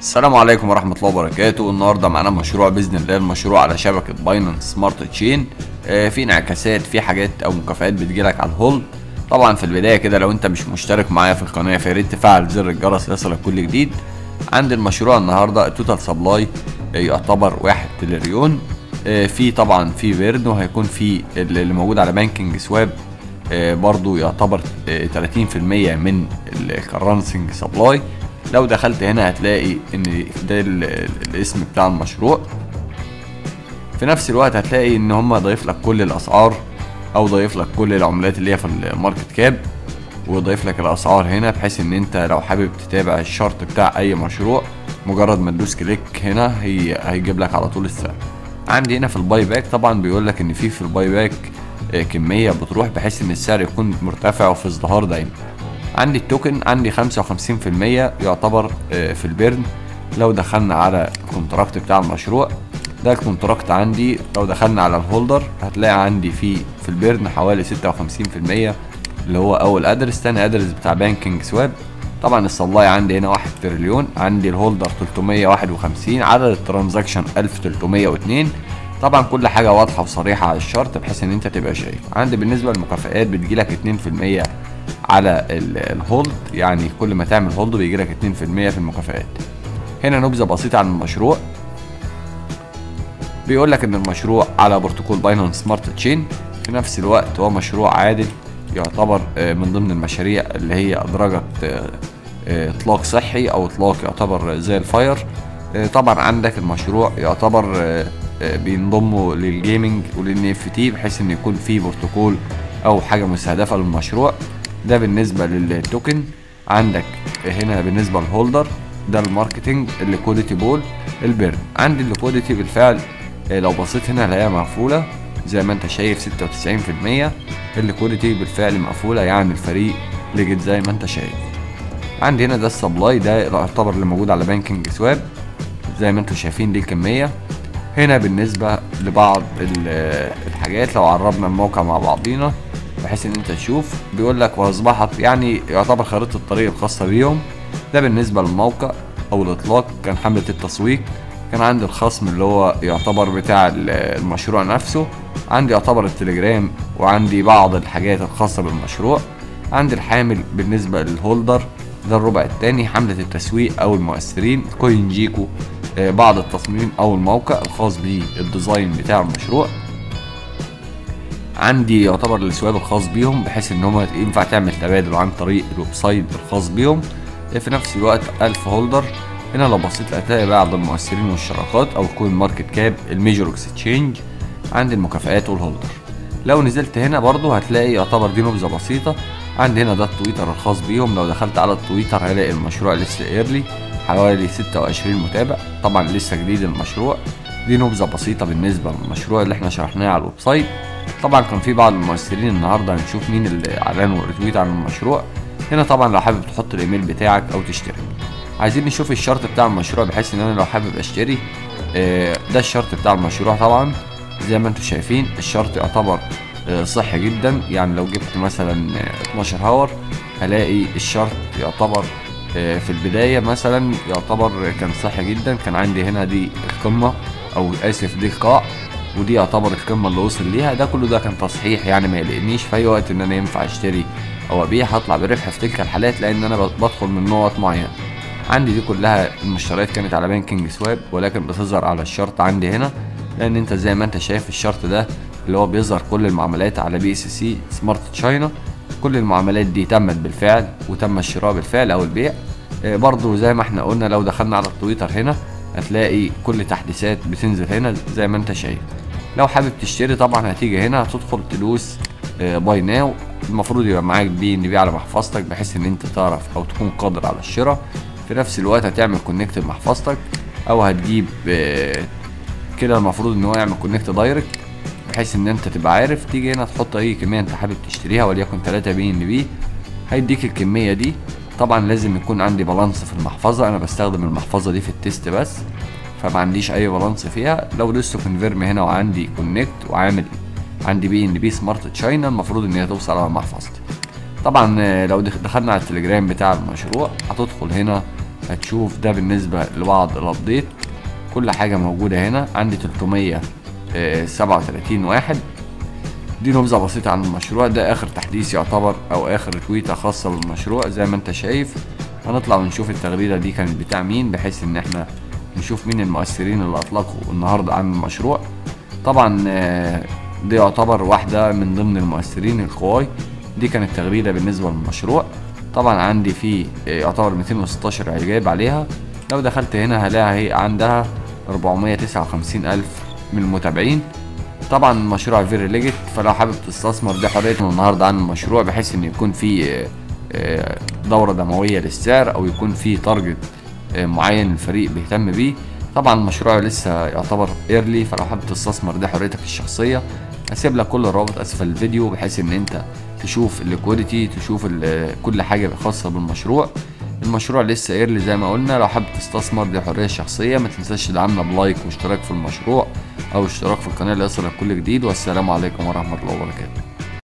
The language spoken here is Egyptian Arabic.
السلام عليكم ورحمة الله وبركاته النهاردة معانا مشروع بإذن الله المشروع على شبكة باينانس سمارت تشين آه، في انعكاسات في حاجات أو مكافآت بتجيلك على الهولد طبعا في البداية كده لو أنت مش مشترك معايا في القناة فياريت تفعل زر الجرس ليصلك كل جديد عند المشروع النهاردة التوتال سبلاي يعتبر واحد تريليون آه، في طبعا في بيرن وهيكون في اللي موجود على بانكينج سواب آه، برضو يعتبر آه، 30% من الكرنسنج سبلاي لو دخلت هنا هتلاقي ان ده ال- ال- الاسم بتاع المشروع في نفس الوقت هتلاقي ان هم ضايف لك كل الاسعار او ضايف لك كل العملات اللي هي في الماركت كاب وضايف لك الاسعار هنا بحيث ان انت لو حابب تتابع الشرط بتاع اي مشروع مجرد ما تدوس كليك هنا هي هيجيب لك على طول السعر عندي هنا في الباي باك طبعا بيقول لك ان في في الباي باك آه، كميه بتروح بحيث ان السعر يكون مرتفع وفي ازدهار دايما عندي التوكن عندي 55% يعتبر آه، في البيرن لو دخلنا على الكونتراكت بتاع المشروع ده الكونتراكت عندي لو دخلنا على الهولدر هتلاقي عندي في في البيرن حوالي 56% اللي هو اول ادرس تاني ادرس بتاع بانكينج سواب طبعا السبلاي عندي هنا 1 تريليون عندي الهولدر 351 عدد الترانزاكشن 1302 طبعا كل حاجه واضحه وصريحه على الشرط بحيث ان انت تبقى شايف عندي بالنسبه للمكافئات بتجيلك 2% على ال- الهولد يعني كل ما تعمل هولد بيجيلك 2% في المكافئات هنا نبذه بسيطه عن المشروع بيقول لك ان المشروع على بروتوكول باينانس سمارت تشين في نفس الوقت هو مشروع عادل يعتبر آه، من ضمن المشاريع اللي هي ادرجت آه، آه، اطلاق صحي او اطلاق يعتبر زي الفاير آه، طبعا عندك المشروع يعتبر آه، آه، بينضموا للجيمنج وللان اف تي بحيث ان يكون في بروتوكول او حاجه مستهدفه للمشروع ده بالنسبه للتوكن عندك هنا بالنسبه للهولدر ده الماركتنج الليكوديتي بول البيرن عندي الليكوديتي بالفعل آه، لو بصيت هنا هلاقيها مقفوله زي ما انت شايف 96% الليكوديتي بالفعل مقفوله يعني الفريق لجد زي ما انت شايف عندي هنا ده السبلاي ده يعتبر اللي موجود على بانكينج سواب زي ما انتم شايفين دي الكميه هنا بالنسبه لبعض ال- الحاجات لو عربنا الموقع مع بعضينا بحيث ان انت تشوف بيقول لك واصبحت يعني يعتبر خريطه الطريق الخاصه بيهم ده بالنسبه للموقع او الاطلاق كان حمله التسويق كان عندي الخصم اللي هو يعتبر بتاع ال- المشروع نفسه عندي يعتبر التليجرام وعندي بعض الحاجات الخاصه بالمشروع عندي الحامل بالنسبه للهولدر ده الربع الثاني حمله التسويق او المؤثرين كوين جيكو آه، بعض التصميم او الموقع الخاص بالديزاين بتاع المشروع عندي يعتبر السواب الخاص بيهم بحيث ان هم ينفع تعمل تبادل عن طريق الويب سايت الخاص بيهم في نفس الوقت 1000 هولدر هنا لو بصيت هتلاقي بعض المؤثرين والشراكات او كوين ماركت كاب الميجور اكسشينج عندي المكافآت والهولدر لو نزلت هنا برضو هتلاقي يعتبر دي نبذه بسيطه عندي هنا ده التويتر الخاص بيهم لو دخلت على التويتر هلاقي المشروع لسه ايرلي حوالي 26 متابع طبعا لسه جديد المشروع دي نبذه بسيطه بالنسبه للمشروع اللي احنا شرحناه على الويب سايت طبعا كان في بعض المؤثرين النهارده هنشوف مين اللي اعلنوا ريتويت عن المشروع هنا طبعا لو حابب تحط الايميل بتاعك او تشترك عايزين نشوف الشرط بتاع المشروع بحيث ان انا لو حابب اشتري آه، ده الشرط بتاع المشروع طبعا زي ما انتم شايفين الشرط يعتبر آه، صحي جدا يعني لو جبت مثلا آه، 12 هاور هلاقي الشرط يعتبر آه، في البداية مثلا يعتبر كان صحي جدا كان عندي هنا دي القمة او اسف دي القاع ودي يعتبر القمة اللي وصل ليها ده كله ده كان تصحيح يعني ما يقلقنيش في اي وقت ان انا ينفع اشتري او ابيع هطلع بربح في تلك الحالات لان انا بدخل من نقط معينة عندي دي كلها المشتريات كانت على بانكينج سواب ولكن بتظهر على الشرط عندي هنا لان انت زي ما انت شايف الشرط ده اللي هو بيظهر كل المعاملات على بي اس سي سمارت تشاينا كل المعاملات دي تمت بالفعل وتم الشراء بالفعل او البيع آه، برضو زي ما احنا قلنا لو دخلنا على التويتر هنا هتلاقي كل تحديثات بتنزل هنا زي ما انت شايف لو حابب تشتري طبعا هتيجي هنا هتدخل تدوس باي ناو المفروض يبقى معاك بي ان بي على محفظتك بحيث ان انت تعرف او تكون قادر على الشراء في نفس الوقت هتعمل كونكت لمحفظتك او هتجيب آه، كده المفروض ان هو يعمل كونكت دايركت بحيث ان انت تبقى عارف تيجي هنا تحط اي كميه انت حابب تشتريها وليكن 3 بي ان بي هيديك الكميه دي طبعا لازم يكون عندي بالانس في المحفظه انا بستخدم المحفظه دي في التيست بس فما عنديش اي بالانس فيها لو دوست كونفيرم هنا وعندي كونكت وعامل عندي بي ان بي سمارت تشاينا المفروض ان هي توصل على محفظتي طبعا آه، لو دخ- دخلنا على التليجرام بتاع المشروع هتدخل هنا هتشوف ده بالنسبة لبعض الابديت كل حاجة موجودة هنا عندي 337 واحد دي نبذة بسيطة عن المشروع ده آخر تحديث يعتبر أو آخر تويتة خاصة بالمشروع زي ما أنت شايف هنطلع ونشوف التغريدة دي كانت بتاع مين بحيث إن احنا نشوف مين المؤثرين اللي أطلقوا النهاردة عن المشروع طبعا آه، دي يعتبر واحدة من ضمن المؤثرين القواي دي كانت تغريدة بالنسبة للمشروع طبعا عندي في آه، يعتبر 216 إعجاب عليها لو دخلت هنا هلاقي هي عندها 459 ألف من المتابعين طبعا المشروع فيري ليجيت فلو حابب تستثمر دي حريتنا النهارده عن المشروع بحيث ان يكون في آه، آه، دورة دموية للسعر او يكون في تارجت آه، معين الفريق بيهتم بيه طبعا المشروع لسه يعتبر ايرلي فلو حابب تستثمر دي حريتك الشخصية هسيب لك كل الروابط اسفل الفيديو بحيث ان انت تشوف الليكويديتي تشوف ال- كل حاجة خاصة بالمشروع المشروع لسه ايرلي زي ما قلنا لو حابب تستثمر دي حرية شخصية ما تنساش تدعمنا بلايك واشتراك في المشروع او اشتراك في القناة ليصلك كل جديد والسلام عليكم ورحمة الله وبركاته